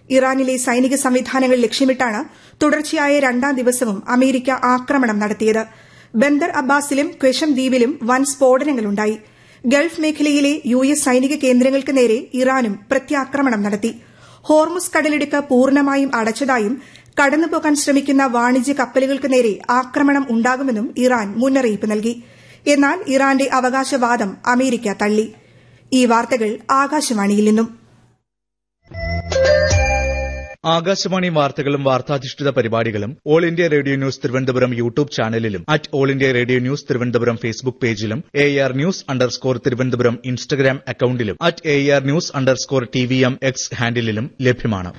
ഇറാനിലെ സൈനിക സംവിധാനങ്ങൾ ലക്ഷ്യമിട്ടാണ് തുടർച്ചയായ രണ്ടാം ദിവസവും അമേരിക്ക ആക്രമണം നടത്തിയത് ബന്ദർ അബ്ബാസിലും ക്വശം ദ്വീപിലും വൻ സ്ഫോടനങ്ങളുണ്ടായി ഗൾഫ് മേഖലയിലെ യു എസ് സൈനിക കേന്ദ്രങ്ങൾക്ക് നേരെ ഇറാനും പ്രത്യാക്രമണം നടത്തി ഹോർമുസ് കടലിടുക്ക് പൂർണ്ണമായും അടച്ചതായും കടന്നുപോകാൻ ശ്രമിക്കുന്ന വാണിജ്യ കപ്പലുകൾക്ക് നേരെ ആക്രമണം ഉണ്ടാകുമെന്നും ഇറാൻ മുന്നറിയിപ്പ് നൽകി എന്നാൽ ഇറാന്റെ അവകാശവാദം അമേരിക്ക തള്ളി ഈ വാർത്തകൾ ആകാശവാണിയിൽ നിന്നും ആകാശവാണി വാർത്തകളും വാർത്താധിഷ്ഠിത പരിപാടികളും All India Radio News Thiruvananthapuram YouTube ചാനലിലും at All India Radio News Thiruvananthapuram Facebook പേജിലും A R news underscore Thiruvananthapuram Instagram അക്കൌണ്ടിലും at A R news underscore T V M X ഹാൻഡിലും ലഭ്യമാണ്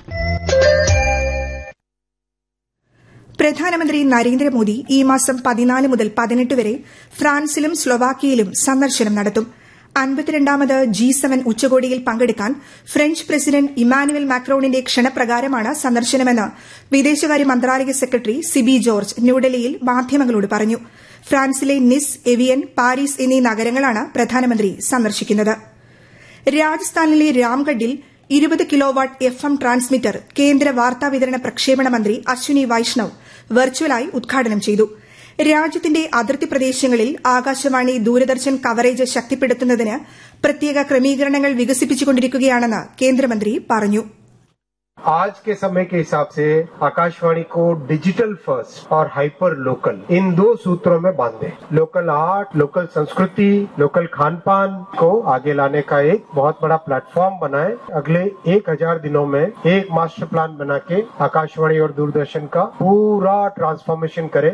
പ്രധാനമന്ത്രി നരേന്ദ്രമോദി ഈ മാസം പതിനാല് മുതൽ പതിനെട്ട് വരെ ഫ്രാൻസിലും സ്ലൊവാക്കിയയിലും സന്ദർശനം നടത്തും അൻപത്തിരണ്ടാമത് ജി സെവൻ ഉച്ചകോടിയിൽ പങ്കെടുക്കാൻ ഫ്രഞ്ച് പ്രസിഡന്റ് ഇമാനുവൽ മാക്രോണിന്റെ ക്ഷണപ്രകാരമാണ് സന്ദർശനമെന്ന് വിദേശകാര്യ മന്ത്രാലയ സെക്രട്ടറി സിബി ജോർജ് ന്യൂഡൽഹിയിൽ മാധ്യമങ്ങളോട് പറഞ്ഞു ഫ്രാൻസിലെ നിസ് എവിയൻ പാരീസ് എന്നീ നഗരങ്ങളാണ് പ്രധാനമന്ത്രി സന്ദർശിക്കുന്നത് രാജസ്ഥാനിലെ രാംഗഡിൽ ഇരുപത് കിലോവാട്ട് എഫ് എം ട്രാൻസ്മിറ്റർ കേന്ദ്ര വാർത്താവിതരണ പ്രക്ഷേപണ മന്ത്രി അശ്വിനി വൈഷ്ണവ് വെർച്വലായി ഉദ്ഘാടനം ചെയ്തു രാജ്യത്തിന്റെ അതിർത്തി പ്രദേശങ്ങളിൽ ആകാശവാണി ദൂരദർശൻ കവറേജ് ശക്തിപ്പെടുത്തുന്നതിന് പ്രത്യേക ക്രമീകരണങ്ങൾ വികസിപ്പിച്ചുകൊണ്ടിരിക്കുകയാണെന്ന് കേന്ദ്രമന്ത്രി പറഞ്ഞു आज के समय के हिसाब से आकाशवाणी को डिजिटल फर्स्ट और हाइपर लोकल इन दो सूत्रों में बांधे लोकल आर्ट लोकल संस्कृति लोकल खान पान को आगे लाने का एक बहुत बड़ा प्लेटफॉर्म बनाए अगले एक हजार दिनों में एक मास्टर प्लान बना के आकाशवाणी और दूरदर्शन का पूरा ट्रांसफॉर्मेशन करे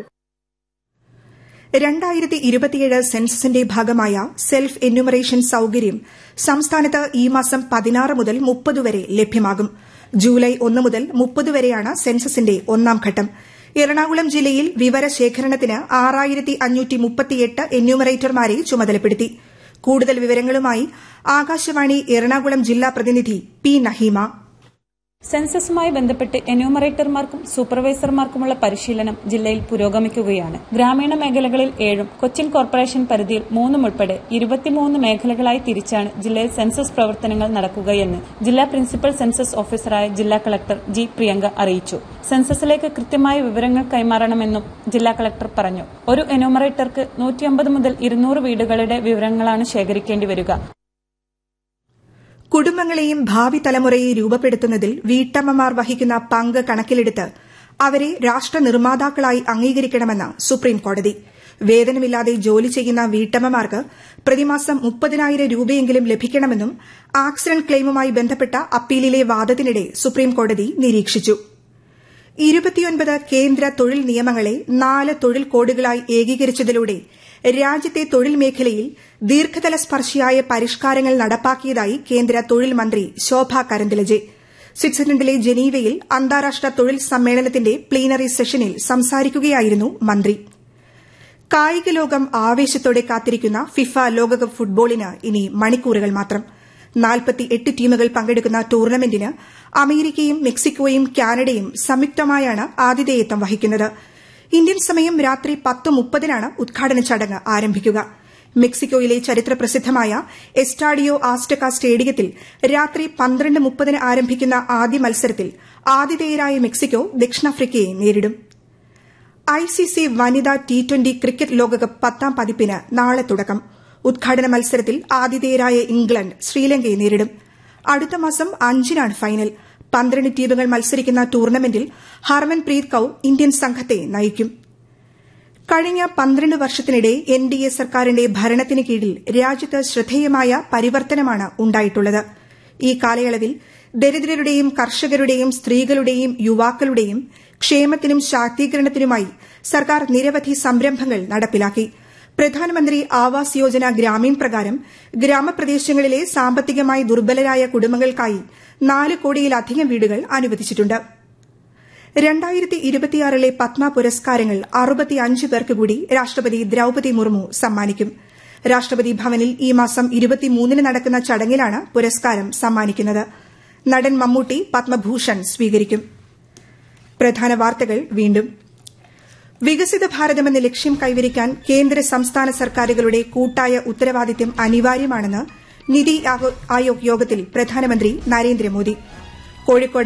രണ്ടായിരത്തി ഇരുപത്തിയേഴ് സെൻസസിന്റെ ഭാഗമായ സെൽഫ് എന്യൂമറേഷൻ സൌകര്യം സംസ്ഥാനത്ത് ഈ മാസം പതിനാറ് മുതൽ മുപ്പത് വരെ ലഭ്യമാകും ജൂലൈ ഒന്ന് മുതൽ മുപ്പത് വരെയാണ് സെൻസസിന്റെ ഒന്നാം ഘട്ടം എറണാകുളം ജില്ലയിൽ വിവരശേഖരണത്തിന് ആറായിരത്തി അഞ്ഞൂറ്റി മുപ്പത്തിയെട്ട് എന്യൂമറേറ്റർമാരെ ചുമതലപ്പെടുത്തി കൂടുതൽ വിവരങ്ങളുമായി ആകാശവാണി എറണാകുളം ജില്ലാ പ്രതിനിധി പി നഹീമ സെൻസസുമായി ബന്ധപ്പെട്ട് എന്യൂമറേറ്റർമാർക്കും സൂപ്പർവൈസർമാർക്കുമുള്ള പരിശീലനം ജില്ലയിൽ പുരോഗമിക്കുകയാണ് ഗ്രാമീണ മേഖലകളിൽ ഏഴും കൊച്ചിൻ കോർപ്പറേഷൻ പരിധിയിൽ മൂന്നും ഉൾപ്പെടെ ഇരുപത്തിമൂന്ന് മേഖലകളായി തിരിച്ചാണ് ജില്ലയിൽ സെൻസസ് പ്രവർത്തനങ്ങൾ നടക്കുകയെന്ന് ജില്ലാ പ്രിൻസിപ്പൽ സെൻസസ് ഓഫീസറായ ജില്ലാ കളക്ടർ ജി പ്രിയങ്ക അറിയിച്ചു സെൻസസിലേക്ക് കൃത്യമായ വിവരങ്ങൾ കൈമാറണമെന്നും ജില്ലാ കളക്ടർ പറഞ്ഞു ഒരു എന്യൂമറേറ്റർക്ക് നൂറ്റിയമ്പത് മുതൽ ഇരുന്നൂറ് വീടുകളുടെ വിവരങ്ങളാണ് ശേഖരിക്കേണ്ടി വരിക കുടുംബങ്ങളെയും ഭാവി തലമുറയെ രൂപപ്പെടുത്തുന്നതിൽ വീട്ടമ്മമാർ വഹിക്കുന്ന പങ്ക് കണക്കിലെടുത്ത് അവരെ രാഷ്ട്ര നിർമ്മാതാക്കളായി അംഗീകരിക്കണമെന്ന് സുപ്രീംകോടതി വേതനമില്ലാതെ ജോലി ചെയ്യുന്ന വീട്ടമ്മമാർക്ക് പ്രതിമാസം മുപ്പതിനായിരം രൂപയെങ്കിലും ലഭിക്കണമെന്നും ആക്സിഡന്റ് ക്ലെയിമുമായി ബന്ധപ്പെട്ട അപ്പീലിലെ വാദത്തിനിടെ സുപ്രീംകോടതി നിരീക്ഷിച്ചു ഇരുപത്തിയൊൻപത് കേന്ദ്ര തൊഴിൽ നിയമങ്ങളെ നാല് തൊഴിൽ കോഡുകളായി ഏകീകരിച്ചതിലൂടെ രാജ്യത്തെ തൊഴിൽ മേഖലയിൽ ദീർഘതല സ്പർശിയായ പരിഷ്കാരങ്ങൾ നടപ്പാക്കിയതായി കേന്ദ്ര തൊഴിൽ മന്ത്രി ശോഭ കരന്തിലജെ സ്വിറ്റ്സർലൻഡിലെ ജനീവയിൽ അന്താരാഷ്ട്ര തൊഴിൽ സമ്മേളനത്തിന്റെ പ്ലീനറി സെഷനിൽ സംസാരിക്കുകയായിരുന്നു മന്ത്രി കായിക ലോകം ആവേശത്തോടെ കാത്തിരിക്കുന്ന ഫിഫ ലോകകപ്പ് ഫുട്ബോളിന് ഇനി മണിക്കൂറുകൾ മാത്രം നാൽപ്പത്തിയെട്ട് ടീമുകൾ പങ്കെടുക്കുന്ന ടൂർണമെന്റിന് അമേരിക്കയും മെക്സിക്കോയും കാനഡയും സംയുക്തമായാണ് ആതിഥേയത്വം വഹിക്കുന്നത് ഇന്ത്യൻ സമയം രാത്രി പത്ത് മുപ്പതിനാണ് ഉദ്ഘാടന ചടങ്ങ് ആരംഭിക്കുക മെക്സിക്കോയിലെ ചരിത്ര പ്രസിദ്ധമായ എസ്റ്റാഡിയോ ആസ്റ്റക സ്റ്റേഡിയത്തിൽ രാത്രി പന്ത്രണ്ട് മുപ്പതിന് ആരംഭിക്കുന്ന ആദ്യ മത്സരത്തിൽ ആതിഥേയരായ മെക്സിക്കോ ദക്ഷിണാഫ്രിക്കയെ നേരിടും ഐസിസി വനിതാ ടി ട്വന്റി ക്രിക്കറ്റ് ലോകകപ്പ് പത്താം പതിപ്പിന് നാളെ തുടക്കം ഉദ്ഘാടന മത്സരത്തിൽ ആതിഥേയരായ ഇംഗ്ലണ്ട് ശ്രീലങ്കയെ നേരിടും അടുത്ത മാസം അഞ്ചിനാണ് ഫൈനൽ പന്ത്രണ്ട് ടീമുകൾ മത്സരിക്കുന്ന ടൂർണമെന്റിൽ ഹർമൻപ്രീത് കൌർ ഇന്ത്യൻ സംഘത്തെ നയിക്കും കഴിഞ്ഞ പന്ത്രണ്ട് വർഷത്തിനിടെ എൻ ഡി എ സർക്കാരിന്റെ ഭരണത്തിന് കീഴിൽ രാജ്യത്ത് ശ്രദ്ധേയമായ പരിവർത്തനമാണ് ഉണ്ടായിട്ടുള്ളത് ഈ കാലയളവിൽ ദരിദ്രരുടെയും കർഷകരുടെയും സ്ത്രീകളുടെയും യുവാക്കളുടെയും ക്ഷേമത്തിനും ശാക്തീകരണത്തിനുമായി സർക്കാർ നിരവധി സംരംഭങ്ങൾ നടപ്പിലാക്കി പ്രധാനമന്ത്രി ആവാസ് യോജന ഗ്രാമീൺ പ്രകാരം ഗ്രാമപ്രദേശങ്ങളിലെ സാമ്പത്തികമായി ദുർബലരായ കുടുംബങ്ങൾക്കായി നാല് കോടിയിലധികം വീടുകൾ അനുവദിച്ചിട്ടുണ്ട് രണ്ടായിരത്തി ഇരുപത്തിയാറിലെ പത്മ പുരസ്കാരങ്ങൾ അറുപത്തിയഞ്ച് പേർക്ക് കൂടി രാഷ്ട്രപതി ദ്രൌപതി മുർമു സമ്മാനിക്കും രാഷ്ട്രപതി ഭവനിൽ ഈ മാസം ഇരുപത്തിമൂന്നിന് നടക്കുന്ന ചടങ്ങിലാണ് പുരസ്കാരം സമ്മാനിക്കുന്നത് നടൻ മമ്മൂട്ടി പത്മഭൂഷൺ സ്വീകരിക്കും പ്രധാന വാർത്തകൾ വീണ്ടും വികസിത ഭാരതമെന്ന ലക്ഷ്യം കൈവരിക്കാൻ കേന്ദ്ര സംസ്ഥാന സർക്കാരുകളുടെ കൂട്ടായ ഉത്തരവാദിത്തം അനിവാര്യമാണെന്ന് നിതി ആയോഗ് യോഗത്തിൽ പ്രധാനമന്ത്രി നരേന്ദ്രമോദി കോഴിക്കോട്